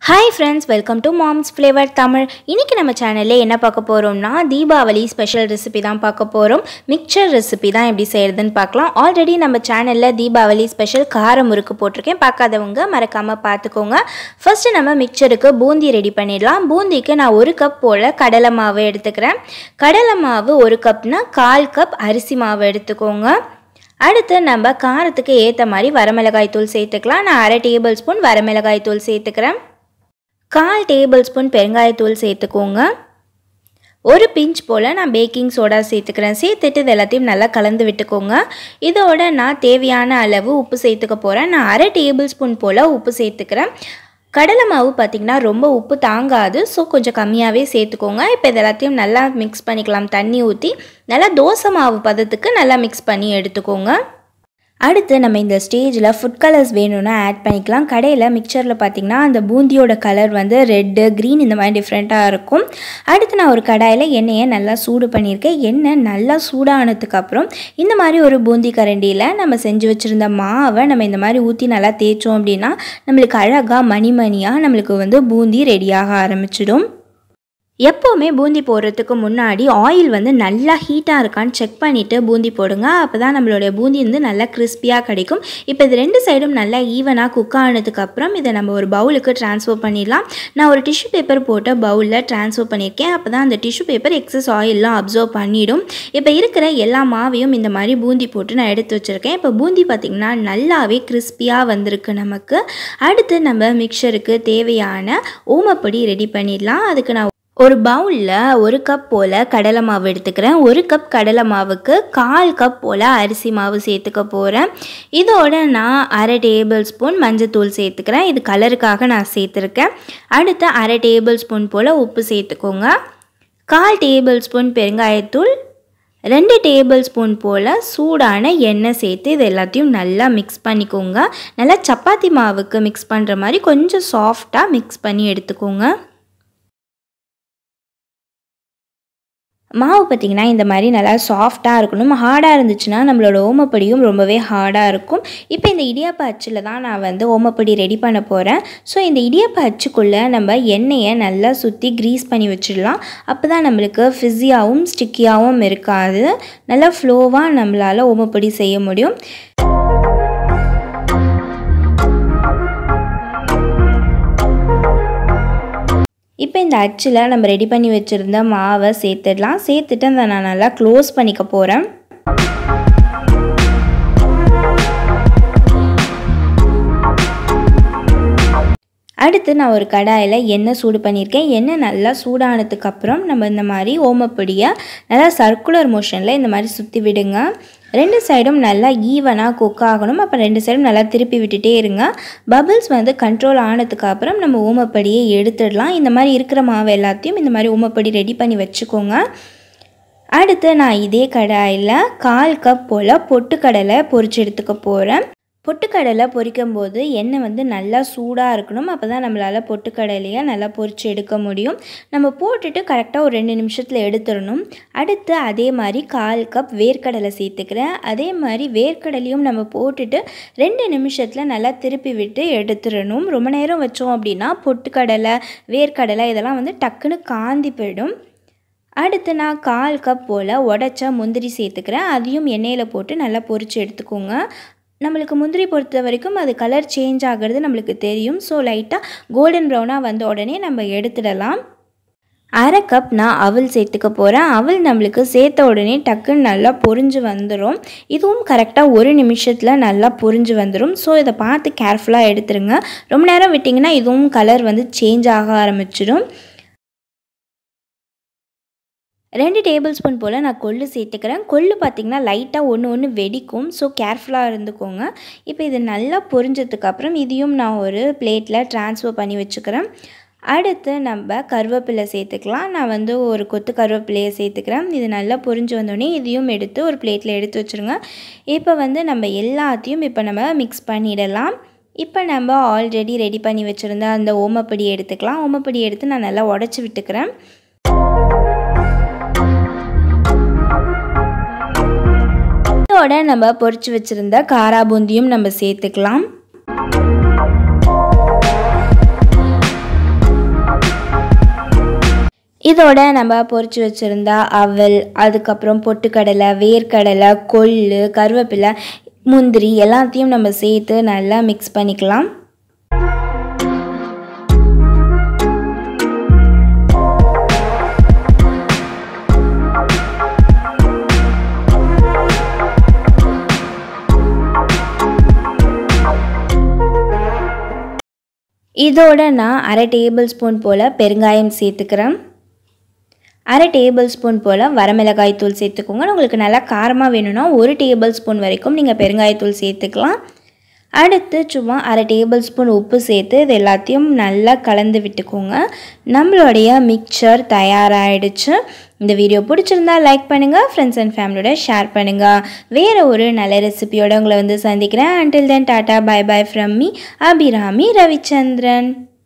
hi friends welcome to mom's flavour Tamil இன்றைக்கி நம்ம சேனலில் என்ன பார்க்க போகிறோம்னா தீபாவளி ஸ்பெஷல் ரெசிபி தான் பார்க்க போகிறோம் மிக்சர் ரெசிபி தான் எப்படி செய்கிறதுன்னு பார்க்கலாம் ஆல்ரெடி நம்ம சேனலில் தீபாவளி ஸ்பெஷல் கார முறுக்கு போட்டிருக்கேன் பார்க்காதவங்க மறக்காமல் பார்த்துக்கோங்க ஃபஸ்ட்டு நம்ம மிக்சருக்கு பூந்தி ரெடி பண்ணிடலாம் பூந்திக்கு நான் ஒரு கப் போல் கடலை மாவு எடுத்துக்கிறேன் கடலை மாவு ஒரு கப்னா கால் கப் அரிசி மாவு எடுத்துக்கோங்க அடுத்து நம்ம காரத்துக்கு ஏற்ற மாதிரி வரமிளகாய் தூள் சேர்த்துக்கலாம் நான் அரை டேபிள் ஸ்பூன் வரமிளகாய் தூள் சேர்த்துக்கிறேன் கால் டேபிள் ஸ்பூன் பெருங்காயத்தூள் சேர்த்துக்கோங்க ஒரு பிஞ்ச் போல் நான் பேக்கிங் சோடா சேர்த்துக்கிறேன் சேர்த்துட்டு இது எல்லாத்தையும் நல்லா கலந்து விட்டுக்கோங்க இதோட நான் தேவையான அளவு உப்பு சேர்த்துக்க போகிறேன் நான் அரை டேபிள் ஸ்பூன் போல் உப்பு சேர்த்துக்கிறேன் கடலை மாவு பார்த்திங்கன்னா ரொம்ப உப்பு தாங்காது ஸோ கொஞ்சம் கம்மியாகவே சேர்த்துக்கோங்க இப்போ இது எல்லாத்தையும் நல்லா மிக்ஸ் பண்ணிக்கலாம் தண்ணி ஊற்றி நல்லா தோசை மாவு பதத்துக்கு நல்லா மிக்ஸ் பண்ணி எடுத்துக்கோங்க அடுத்து நம்ம இந்த ஸ்டேஜில் ஃபுட் கலர்ஸ் வேணும்னா ஆட் பண்ணிக்கலாம் கடையில் மிக்சரில் பார்த்திங்கன்னா அந்த பூந்தியோட கலர் வந்து ரெட்டு க்ரீன் இந்த மாதிரி டிஃப்ரெண்ட்டாக இருக்கும் அடுத்து நான் ஒரு கடாயில் எண்ணெயை நல்லா சூடு பண்ணியிருக்கேன் எண்ணெய் நல்லா சூடானதுக்கப்புறம் இந்த மாதிரி ஒரு பூந்தி கரண்டியில் நம்ம செஞ்சு வச்சுருந்த மாவை நம்ம இந்த மாதிரி ஊற்றி நல்லா தேய்ச்சோம் அப்படின்னா நம்மளுக்கு அழகாக மணி மணியாக நம்மளுக்கு வந்து பூந்தி ரெடியாக ஆரம்பிச்சிடும் எப்போவுமே பூந்தி போடுறதுக்கு முன்னாடி ஆயில் வந்து நல்லா ஹீட்டாக இருக்கான்னு செக் பண்ணிவிட்டு பூந்தி போடுங்க அப்போ தான் நம்மளுடைய பூந்தி வந்து நல்லா கிறிஸ்பியாக கிடைக்கும் இப்போ இது ரெண்டு சைடும் நல்லா ஈவனாக குக் ஆனதுக்கப்புறம் இதை நம்ம ஒரு பவுலுக்கு ட்ரான்ஸ்ஃபர் பண்ணிடலாம் நான் ஒரு டிஷ்யூ பேப்பர் போட்டு பவுலில் ட்ரான்ஸ்ஃபர் பண்ணியிருக்கேன் அப்போ தான் அந்த டிஷ்யூ பேப்பர் எக்ஸஸ் ஆயிலெலாம் அப்சர்வ் பண்ணிடும் இப்போ இருக்கிற எல்லா மாவையும் இந்த மாதிரி பூந்தி போட்டு நான் எடுத்து வச்சுருக்கேன் இப்போ பூந்தி பார்த்திங்கன்னா நல்லாவே கிறிஸ்பியாக வந்திருக்கு நமக்கு அடுத்து நம்ம மிக்சருக்கு தேவையான ஓமப்பொடி ரெடி பண்ணிடலாம் அதுக்கு நான் ஒரு பவுலில் ஒரு கப் போல் கடலை மாவு எடுத்துக்கிறேன் ஒரு கப் கடலை மாவுக்கு கால் கப் போல் அரிசி மாவு சேர்த்துக்க போகிறேன் இதோட நான் அரை டேபிள் ஸ்பூன் மஞ்சத்தூள் சேர்த்துக்கிறேன் இது கலருக்காக நான் சேர்த்துருக்கேன் அடுத்து அரை டேபிள் ஸ்பூன் போல் உப்பு சேர்த்துக்கோங்க கால் டேபிள் ஸ்பூன் பெருங்காயத்தூள் ரெண்டு டேபிள் ஸ்பூன் போல் சூடான எண்ணெய் சேர்த்து இது எல்லாத்தையும் நல்லா மிக்ஸ் பண்ணிக்கோங்க நல்லா சப்பாத்தி மாவுக்கு மிக்ஸ் பண்ணுற மாதிரி கொஞ்சம் சாஃப்டாக மிக்ஸ் பண்ணி எடுத்துக்கோங்க மாவு பார்த்திங்கன்னா இந்த மாதிரி நல்லா சாஃப்டாக இருக்கணும் ஹார்டாக இருந்துச்சுன்னா நம்மளோட ஓமப்படியும் ரொம்பவே ஹார்டாக இருக்கும் இப்போ இந்த இடியாப்ப அச்சில் தான் நான் வந்து ஓமப்படி ரெடி பண்ண போகிறேன் ஸோ இந்த இடியாப்ப அச்சுக்குள்ளே நம்ம எண்ணெயை நல்லா சுற்றி க்ரீஸ் பண்ணி வச்சிடலாம் அப்போ தான் நம்மளுக்கு ஃபிஸியாகவும் ஸ்டிக்கியாகவும் இருக்காது நல்லா ஃப்ளோவாக நம்மளால் ஓமப்படி செய்ய முடியும் இப்போ இந்த அச்சில் நம்ம ரெடி பண்ணி வச்சுருந்த மாவை சேர்த்துடலாம் சேர்த்துட்டு அதை நான் நல்லா க்ளோஸ் பண்ணிக்க போகிறேன் அடுத்து நான் ஒரு கடாயில் எண்ணெய் சூடு பண்ணியிருக்கேன் எண்ணெய் நல்லா சூடானதுக்கப்புறம் நம்ம இந்த மாதிரி ஓமப்பொடியை நல்லா சர்க்குலர் மோஷனில் இந்த மாதிரி சுற்றி விடுங்க ரெண்டு சைடும் நல்லா ஈவனாக குக் ஆகணும் அப்போ ரெண்டு சைடும் நல்லா திருப்பி விட்டுட்டே இருங்க பபிள்ஸ் வந்து கண்ட்ரோல் ஆனதுக்கப்புறம் நம்ம ஓமப்படியை எடுத்துடலாம் இந்த மாதிரி இருக்கிற மாவு எல்லாத்தையும் இந்த மாதிரி ஓமப்படி ரெடி பண்ணி வச்சுக்கோங்க அடுத்து நான் இதே கடாயில் கால் கப் போல் பொட்டுக்கடலை பொரிச்சு எடுத்துக்க போகிறேன் பொட்டுக்கடலை பொரிக்கும் போது எண்ணெய் வந்து நல்லா சூடாக இருக்கணும் அப்போ தான் நம்மளால் பொட்டுக்கடலையை நல்லா பொரித்து எடுக்க முடியும் நம்ம போட்டுட்டு கரெக்டாக ஒரு ரெண்டு நிமிஷத்தில் எடுத்துடணும் அடுத்து அதே மாதிரி கால் கப் வேர்க்கடலை சேர்த்துக்கிறேன் அதே மாதிரி வேர்க்கடலையும் நம்ம போட்டுட்டு ரெண்டு நிமிஷத்தில் நல்லா திருப்பி விட்டு எடுத்துடணும் ரொம்ப நேரம் வச்சோம் அப்படின்னா பொட்டுக்கடலை வேர்க்கடலை இதெல்லாம் வந்து டக்குன்னு காந்தி போயிடும் அடுத்து நான் கால் கப் போல் உடச்ச முந்திரி சேர்த்துக்கிறேன் அதையும் எண்ணெயில் போட்டு நல்லா பொரித்து எடுத்துக்கோங்க நம்மளுக்கு முந்திரி பொறுத்த வரைக்கும் அது கலர் சேஞ்ச் ஆகிறது நம்மளுக்கு தெரியும் ஸோ லைட்டாக கோல்டன் ப்ரௌனாக வந்த உடனே நம்ம எடுத்துடலாம் அரை கப் நான் அவல் சேர்த்துக்க போகிறேன் அவல் நம்மளுக்கு சேர்த்த உடனே டக்குன்னு நல்லா பொரிஞ்சு வந்துடும் இதுவும் கரெக்டாக ஒரு நிமிஷத்தில் நல்லா பொரிஞ்சு வந்துடும் ஸோ இதை பார்த்து கேர்ஃபுல்லாக எடுத்துருங்க ரொம்ப நேரம் விட்டிங்கன்னா இதுவும் கலர் வந்து சேஞ்ச் ஆக ஆரம்பிச்சிடும் ரெண்டு டேபிள் ஸ்பூன் போல் நான் கொள்ளு சேர்த்துக்கிறேன் கொள்ளு பார்த்திங்கன்னா லைட்டாக ஒன்று ஒன்று வெடிக்கும் ஸோ கேர்ஃபுல்லாக இருந்துக்கோங்க இப்போ இது நல்லா பொரிஞ்சதுக்கப்புறம் இதையும் நான் ஒரு பிளேட்டில் ட்ரான்ஸ்ஃபர் பண்ணி வச்சுக்கிறேன் அடுத்து நம்ம கருவேப்பிலை சேர்த்துக்கலாம் நான் வந்து ஒரு கொத்து கருவேப்பிலையை சேர்த்துக்கிறேன் இது நல்லா பொரிஞ்சு வந்தோடனே இதையும் எடுத்து ஒரு பிளேட்டில் எடுத்து வச்சுருங்க இப்போ வந்து நம்ம எல்லாத்தையும் இப்போ நம்ம மிக்ஸ் பண்ணிடலாம் இப்போ நம்ம ஆல்ரெடி ரெடி பண்ணி வச்சுருந்த அந்த ஓமப்படி எடுத்துக்கலாம் ஓமப்படி எடுத்து நான் நல்லா உடச்சி விட்டுக்கிறேன் இதோட நம்ம பொரிச்சு வச்சுருந்த காரா பூந்தியும் நம்ம சேர்த்துக்கலாம் இதோட நம்ம பொரிச்சு வச்சுருந்தா அவல் அதுக்கப்புறம் பொட்டுக்கடலை வேர்க்கடலை கொள்ளு கருவேப்பிலை முந்திரி எல்லாத்தையும் நம்ம சேர்த்து நல்லா மிக்ஸ் பண்ணிக்கலாம் இதோட நான் அரை டேபிள் ஸ்பூன் போல் பெருங்காயம் சேர்த்துக்கிறேன் அரை டேபிள் ஸ்பூன் போல் வரமிளகாய் தூள் சேர்த்துக்கோங்க உங்களுக்கு நல்லா காரமாக வேணும்னா ஒரு டேபிள் ஸ்பூன் வரைக்கும் நீங்கள் பெருங்காயத்தூள் சேர்த்துக்கலாம் அடுத்து சும்மா அரை டேபிள் ஸ்பூன் உப்பு சேர்த்து இது எல்லாத்தையும் நல்லா கலந்து விட்டுக்கோங்க நம்மளுடைய மிக்சர் தயாராகிடுச்சு இந்த வீடியோ பிடிச்சிருந்தா லைக் பண்ணுங்கள் ஃப்ரெண்ட்ஸ் அண்ட் ஃபேமிலியோட ஷேர் பண்ணுங்கள் வேறு ஒரு நல்ல ரெசிபியோட உங்களை வந்து சந்திக்கிறேன் until then tata bye bye from me Abirami Ravichandran